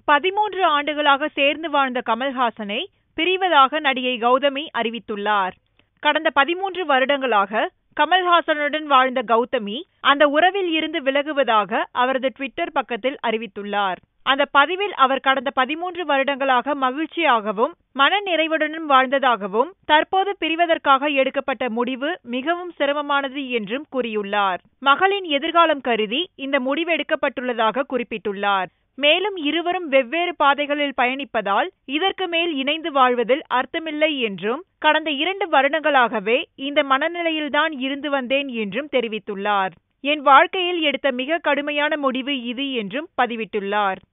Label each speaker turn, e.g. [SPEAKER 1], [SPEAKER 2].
[SPEAKER 1] பதிமூன்று ஆண்டுகளாக சேர்ந்து வாழ்ந்த கமல்ஹாசனை பிரிவதாக நடிகை கௌதமி அறிவித்துள்ளார் கடந்த பதிமூன்று வருடங்களாக கமல்ஹாசனுடன் வாழ்ந்த கௌதமி அந்த உறவில் இருந்து விலகுவதாக அவரது ட்விட்டர் பக்கத்தில் அறிவித்துள்ளார் அந்த பதிவில் அவர் கடந்த பதிமூன்று வருடங்களாக மகிழ்ச்சியாகவும் மன நிறைவுடனும் வாழ்ந்ததாகவும் தற்போது பிரிவதற்காக எடுக்கப்பட்ட முடிவு மிகவும் சிரமமானது என்றும் கூறியுள்ளார் மகளின் எதிர்காலம் கருதி இந்த முடிவு எடுக்கப்பட்டுள்ளதாக குறிப்பிட்டுள்ளார் மேலும் இருவரும் வெவ்வேறு பாதைகளில் பயணிப்பதால் இதற்கு மேல் இணைந்து வாழ்வதில் அர்த்தமில்லை என்றும் கடந்த இரண்டு வருடங்களாகவே இந்த மனநிலையில்தான் இருந்து வந்தேன் என்றும் தெரிவித்துள்ளார் என் வாழ்க்கையில் எடுத்த மிக கடுமையான முடிவு இது என்றும் பதிவிட்டுள்ளார்